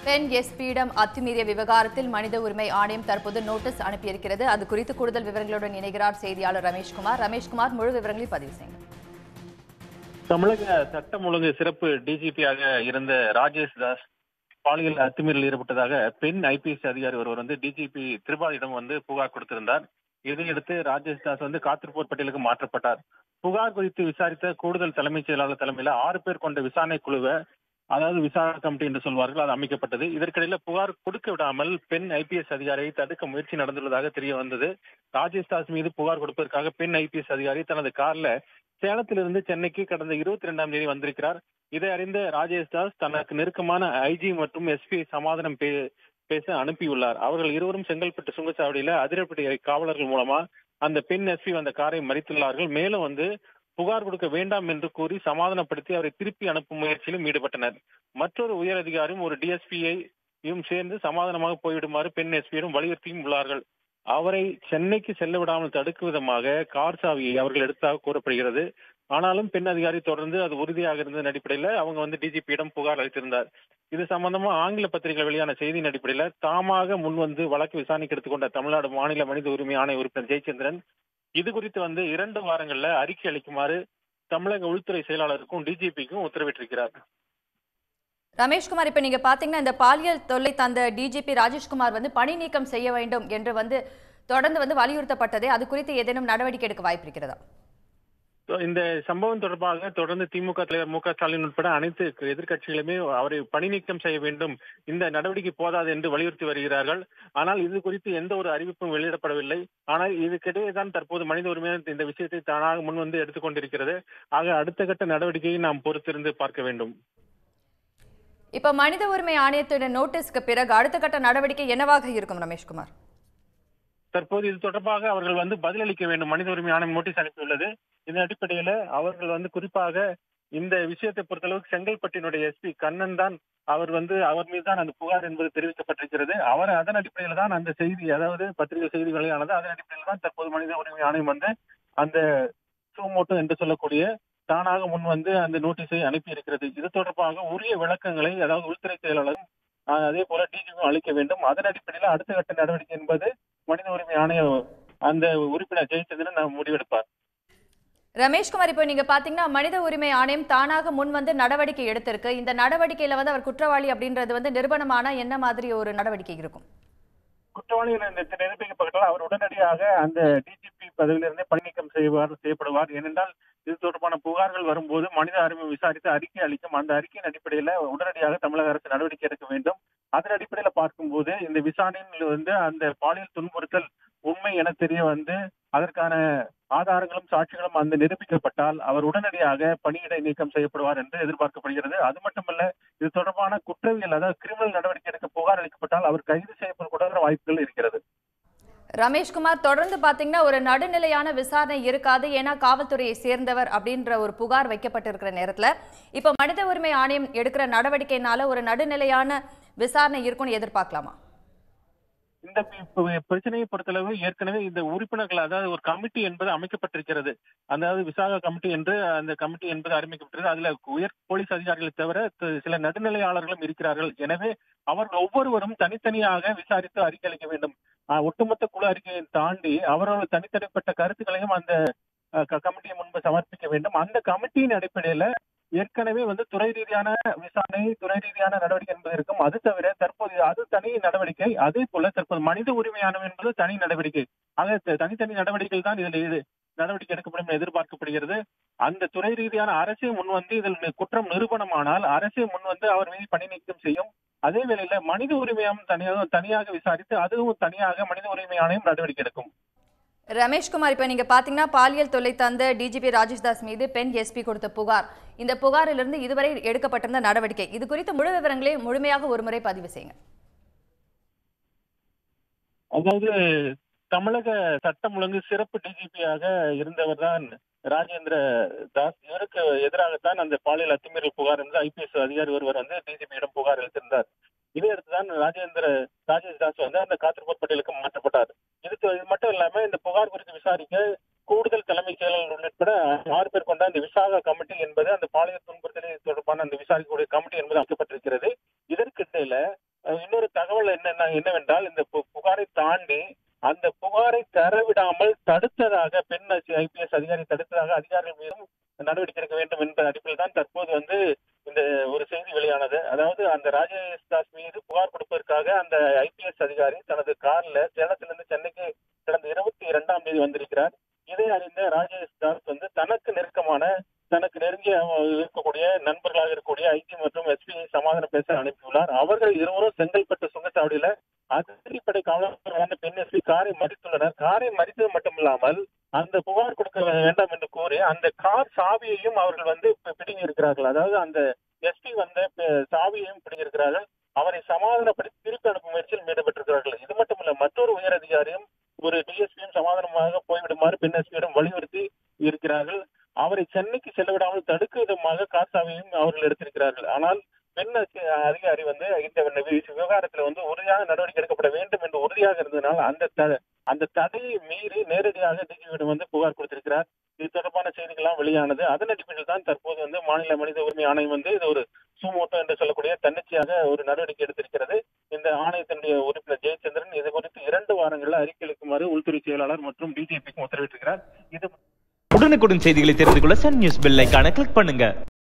பெண் எஸ்பியிடம் அத்துமீறிய விவகாரத்தில் மனித உரிமை ஆணையம் தற்போது நோட்டீஸ் அனுப்பியிருக்கிறது அது குறித்து கூடுதல் விவரங்களுடன் இணைகிறார் செய்தியாளர் ரமேஷ்குமார் ரமேஷ்குமார் முழு விவரங்களை பதிவு செய்யுங்க தமிழக சட்டம் ஒழுங்கு சிறப்பு டிஜிபியாக இருந்த ராஜேஷ் தாஸ் பாலியல் அத்துமீறல் ஈடுபட்டதாக பெண் ஐபிஎஸ் அதிகாரி ஒருவர் வந்து டிஜிபி திரிபாதியிடம் வந்து புகார் கொடுத்திருந்தார் இதையடுத்து ராஜேஷ் தாஸ் வந்து காத்திருப்போர் பட்டியலுக்கு மாற்றப்பட்டார் புகார் குறித்து விசாரித்த கூடுதல் தலைமைச் செயலாளர் தலைமையில ஆறு பேர் கொண்ட விசாரணை குழுவை அதாவது விசாரணை கமிட்டி என்று சொல்வார்கள் அது அமைக்கப்பட்டது இதற்கிடையில புகார் கொடுக்க விடாமல் பெண் ஐபிஎஸ் அதிகாரியை தடுக்க முயற்சி நடந்துள்ளதாக தெரிய வந்தது ராஜேஷ் தாஸ் மீது புகார் கொடுப்பதற்காக பெண் ஐபிஎஸ் அதிகாரி தனது கார்ல சேலத்திலிருந்து சென்னைக்கு கடந்த இருபத்தி ரெண்டாம் தேதி வந்திருக்கிறார் இதை அறிந்த ராஜேஷ் தாஸ் தனக்கு நெருக்கமான ஐஜி மற்றும் எஸ்பி சமாதானம் பே- பேச அனுப்பியுள்ளார் அவர்கள் இருவரும் செங்கல்பட்டு சுங்கச்சாவடியில அதிரப்பட்டி காவலர்கள் மூலமா அந்த பெண் எஸ்பி வந்த காரை மறித்துள்ளார்கள் மேலும் வந்து புகார் கொடுக்க வேண்டாம் என்று கூறி சமாதானப்படுத்தி அவரை திருப்பி அனுப்பும் முயற்சியிலும் ஈடுபட்டனர் மற்றொரு உயர் அதிகாரியும் ஒரு டிஎஸ்பியையும் சேர்ந்து சமாதானமாக போய்விடுமாறு பெண் எஸ்பியிடம் வலியுறுத்தியும் உள்ளார்கள் அவரை சென்னைக்கு செல்ல விடாமல் தடுக்கும் விதமாக கார் சாவியை அவர்கள் எடுத்ததாக கூறப்படுகிறது ஆனாலும் பெண் அதிகாரி தொடர்ந்து அது உறுதியாக இருந்ததன் அடிப்படையில அவங்க வந்து டிஜிபியிடம் புகார் அளித்திருந்தார் இது சம்பந்தமா ஆங்கில பத்திரிகை வெளியான செய்தியின் அடிப்படையில தாமாக முன்வந்து வழக்கு விசாரணைக்கு எடுத்துக்கொண்ட தமிழ்நாடு மாநில மனித உரிமை ஆணைய உறுப்பினர் ஜெயச்சந்திரன் இது குறித்து வந்து இரண்டு வாரங்கள்ல அறிக்கை அளிக்குமாறு தமிழக உள்துறை செயலாளருக்கும் டிஜிபிக்கும் உத்தரவிட்டிருக்கிறார் ரமேஷ்குமார் இப்ப நீங்க பாத்தீங்கன்னா இந்த பாலியல் தொல்லை தந்த டிஜிபி ராஜேஷ்குமார் வந்து பணி நீக்கம் செய்ய வேண்டும் என்று வந்து தொடர்ந்து வந்து வலியுறுத்தப்பட்டதே அது குறித்து ஏதேனும் நடவடிக்கை எடுக்க வாய்ப்பு இருக்கிறதா So, இந்த சம்பவம் தொடர்பாக தொடர்ந்து திமுக தலைவர் மு க ஸ்டாலின் உட்பட அனைத்து எதிர்க்கட்சிகளுமே அவரை பணி நீக்கம் செய்ய வேண்டும் இந்த நடவடிக்கை போதாது என்று வலியுறுத்தி வருகிறார்கள் ஆனால் இது குறித்து எந்த ஒரு அறிவிப்பும் வெளியிடப்படவில்லை ஆனால் இதுக்கிடையே தான் தற்போது மனித உரிமை இந்த விஷயத்தை தானாக முன் வந்து எடுத்துக்கொண்டிருக்கிறது ஆக அடுத்த கட்ட நடவடிக்கையை நாம் பொறுத்திருந்து பார்க்க வேண்டும் இப்ப மனித உரிமை ஆணையத்தின் நோட்டீஸ்க்கு பிறகு அடுத்த கட்ட நடவடிக்கை என்னவாக இருக்கும் ரமேஷ்குமார் தற்போது இது தொடர்பாக அவர்கள் வந்து பதிலளிக்க வேண்டும் மனித உரிமை ஆணையம் நோட்டீஸ் அனுப்பியுள்ளது இதன் அடிப்படையில அவர்கள் வந்து குறிப்பாக இந்த விஷயத்தை பொறுத்தளவுக்கு செங்கல்பட்டினுடைய எஸ்பி கண்ணன் தான் அவர் வந்து அவர் மீது தான் அந்த புகார் என்பது தெரிவிக்கப்பட்டிருக்கிறது அவர் அதன் அடிப்படையில் தான் அந்த செய்தி அதாவது பத்திரிகை செய்தி வெளியானது அதன் அடிப்படையில் தான் தற்போது மனித உரிமை ஆணையம் வந்து அந்த சூமோட்டோ என்று சொல்லக்கூடிய தானாக முன் வந்து அந்த நோட்டீஸை அனுப்பி இருக்கிறது இது தொடர்பாக உரிய விளக்கங்களை அதாவது உள்துறை செயலாளரும் ஆஹ், அதே போல டிஜிபியும் அளிக்க வேண்டும் அதன் அடிப்படையில் அடுத்த கட்ட நடவடிக்கை என்பது மனித உரிமை ஆணைய அந்த உறுப்பினர் ஜெயச்சந்திரன் நாம் முடிவெடுப்பார் ரமேஷ்குமார் இப்போ நீங்க பாத்தீங்கன்னா மனித உரிமை ஆணையம் தானாக முன் வந்து நடவடிக்கை எடுத்திருக்கு இந்த நடவடிக்கையில வந்து அவர் குற்றவாளி அப்படின்றது வந்து நிரூபணமானா என்ன மாதிரி ஒரு நடவடிக்கை இருக்கும் குற்றவாளி என நிரூபிக்கப்பட்டால் அவர் உடனடியாக அந்த டிஜிபி பதவியிலிருந்தே பணி நீக்கம் செய்வார் செய்யப்படுவார் ஏனென்றால் இது தொடர்பான புகார்கள் வரும்போது மனித உரிமை விசாரித்து அறிக்கை அளிக்கும் அந்த அறிக்கையின் அடிப்படையில உடனடியாக தமிழக அரசு நடவடிக்கை எடுக்க வேண்டும் அதன் அடிப்படையில பார்க்கும்போது இந்த விசாரணையில் வந்து அந்த பாலியல் துன்புறுத்தல் உண்மை என தெரிய வந்து அதற்கான ஆதாரங்களும் சாட்சிகளும் அந்த நிரூபிக்கப்பட்டால் அவர் உடனடியாக பணியிடை நீக்கம் செய்யப்படுவார் என்று எதிர்பார்க்கப்படுகிறது அது மட்டுமல்ல இது தொடர்பான குற்றவியல் அதாவது கிரிமினல் நடவடிக்கை எடுக்க புகார் அளிக்கப்பட்டால் அவர் கைது செய்யப்படக்கூட வாய்ப்புகள் இருக்கிறது ரமேஷ்குமார் தொடர்ந்து பாத்தீங்கன்னா ஒரு நடுநிலையான விசாரணை இருக்காது ஏன்னா காவல்துறையை சேர்ந்தவர் அப்படின்ற ஒரு புகார் வைக்கப்பட்டிருக்கிற நேரத்துல இப்ப மனித உரிமை ஆணையம் எடுக்கிற நடவடிக்கைனால ஒரு நடுநிலையான விசாரணை இருக்கும்னு எதிர்பார்க்கலாமா இந்த பி- பி- பிரச்சனையை பொறுத்தளவு ஏற்கனவே இந்த உறுப்பினர்கள் அதாவது ஒரு கமிட்டி என்பது அமைக்கப்பட்டிருக்கிறது அதாவது விசாக கமிட்டி என்று அந்த கமிட்டி என்பது அறிவிக்கப்பட்டிருக்கிறது அதுல உயர் போலீஸ் அதிகாரிகளை தவிர த- சில நடுநிலையாளர்களும் இருக்கிறார்கள் எனவே அவர்கள் ஒவ்வொருவரும் தனித்தனியாக விசாரித்து அறிக்கை அளிக்க வேண்டும் ஆஹ் ஒட்டுமொத்த குழு அறிக்கையை தாண்டி அவர்கள் தனித்தனிப்பட்ட கருத்துக்களையும் அந்த அஹ், க- கமிட்டியை முன்பு சமர்ப்பிக்க வேண்டும் அந்த கமிட்டியின் அடிப்படையில ஏற்கனவே வந்து துறை ரீதியான விசாரணை துறை ரீதியான நடவடிக்கை என்பது இருக்கும் அது தவிர தற்போது அது தனி நடவடிக்கை அதே போல தற்போது மனித உரிமையானவை என்பது தனி நடவடிக்கை ஆக த- தனித்தனி நடவடிக்கைகள் தான் இதில் இது நடவடிக்கை எடுக்கப்படும் என எதிர்பார்க்கப்படுகிறது அந்த துறை ரீதியான அரசே முன் வந்து இதில் நி- குற்றம் நிரூபணமானால் அரசே முன் வந்து அவர் மீது பணி நீக்கம் செய்யும் அதே வேளையில மனித உரிமையம் தனியாக தனியாக விசாரித்து அதுவும் தனியாக மனித உரிமை ஆணையம் நடவடிக்கை எடுக்கும் ரமேஷ்குமார் இப்ப நீங்க பாத்தீங்கன்னா பாலியல் தொல்லை தந்த டிஜிபி ராஜேஷ் தாஸ் மீது பெண் எஸ்பி கொடுத்த புகார் இந்த புகாரிலிருந்து இதுவரை எடுக்கப்பட்டிருந்த நடவடிக்கை இது குறித்து முழு விவரங்களை முழுமையாக ஒருமுறை பதிவு செய்யுங்க அதாவது தமிழக சட்டம் ஒழுங்கு சிறப்பு டிஜிபியாக இருந்தவர் தான் ராஜேந்திர தாஸ் இவருக்கு எதிராகத்தான் அந்த பாலியல் அத்துமீறல் புகார் வந்து ஐபிஎஸ் அதிகாரி ஒருவர் வந்து டிஜிபியிடம் புகார் அளித்திருந்தார் இதையடுத்துதான் ராஜேந்திர ராஜேஷ் தாஸ் வந்து அந்த காத்திருப்போர் பட்டியலுக்கு மாற்றப்பட்டார் இது இது மட்டும் இல்லாம இந்த புகார் குறித்து விசாரிக்க கூடுதல் தலைமைச் செயலாளர் உட்பட ஆறு பேர் கொண்ட அந்த விசாக கமிட்டி என்பது அந்த பாலியல் துன்புறுத்தலை தொடர்பான அந்த விசாரிக்கக்கூடிய கமிட்டி என்பது அமைக்கப்பட்டிருக்கிறது இதற்கிடையில எடுத்ததாக அதிகாரிகள் மீதும் நடவடிக்கை எடுக்க வேண்டும் என்ற அடிப்படையில் தான் தற்போது வந்து இந்த ஒரு செய்தி வெளியானது அதாவது அந்த ராஜேஷ் தாஸ் மீது புகார் கொடுப்பதற்காக அந்த ஐபிஎஸ் அதிகாரி தனது கார்ல சேலத்திலிருந்து சென்னைக்கு கடந்த இருபத்தி இரண்டாம் தேதி வந்திருக்கிறார் இதை அறிந்த ராஜேஷ் தாஸ் வந்து தனக்கு நெருக்கமான தனக்கு நெருங்கிய இருக்கக்கூடிய நண்பர்களாக இருக்கக்கூடிய ஐடி மற்றும் எஸ்பி சமாதானம் பேச அனுப்பியுள்ளார் அவர்கள் இருவரும் செங்கல்பட்டு சுங்கச்சாவடியில அதிரடிப்படை காவலர்களான பெண் எஸ்பி காரை மறித்துள்ளனர் காரை மறித்தது மட்டுமில்லாமல் அந்த புகார் கொடுக்க வேண்டாம் என்று கூறி அந்த கார் சாவியையும் அவர்கள் வந்து பிடுங்கி இருக்கிறார்கள் அதாவது அந்த எஸ்பி வந்த சாவியையும் பிடுங்கி இருக்கிறார்கள் அவரை சமாதானப்படுத்தி திருப்பி அனுப்பும் முயற்சியில் ஈடுபட்டிருக்கிறார்கள் இது மட்டுமல்ல மற்றொரு உயர் அதிகாரியும் ஒரு டிஎஸ்பியும் சமாதானமாக போய்விடுமாறு பெண் எஸ்பியிடம் வலியுறுத்தி இருக்கிறார்கள் அவரை சென்னைக்கு செல்ல விடாமல் தடுக்கும் விதமாக காசாவையும் அவர்கள் எடுத்திருக்கிறார்கள் ஆனால் பெண் அதிகாரி வந்து இந்த விவகாரத்துல வந்து உறுதியாக நடவடிக்கை எடுக்கப்பட வேண்டும் என்று உறுதியாக இருந்ததனால் அந்த அந்த தடையை மீறி நேரடியாக டிஜிபியிடம் வந்து புகார் கொடுத்திருக்கிறார் இது தொடர்பான செய்திகள்லாம் வெளியானது அதன் அடிப்படையில் தான் தற்போது வந்து மாநில மனித உரிமை ஆணையம் வந்து இது ஒரு சுமோட்டோ என்று சொல்லக்கூடிய தன்னிச்சையாக ஒரு நடவடிக்கை எடுத்திருக்கிறது இந்த ஆணையத்தினுடைய உறுப்பினர் ஜெயச்சந்திரன் இது குறித்து இரண்டு வாரங்களில் அறிக்கை அளிக்குமாறு உள்துறை செயலாளர் மற்றும் பிஜேபிக்கு உத்தரவிட்டிருக்கிறார் இது உடனுக்குடன் செய்திகளை தெரிந்து கொள்ள சன் நியூஸ் பெல் ஐக்கான கிளிக் பண்ணுங்க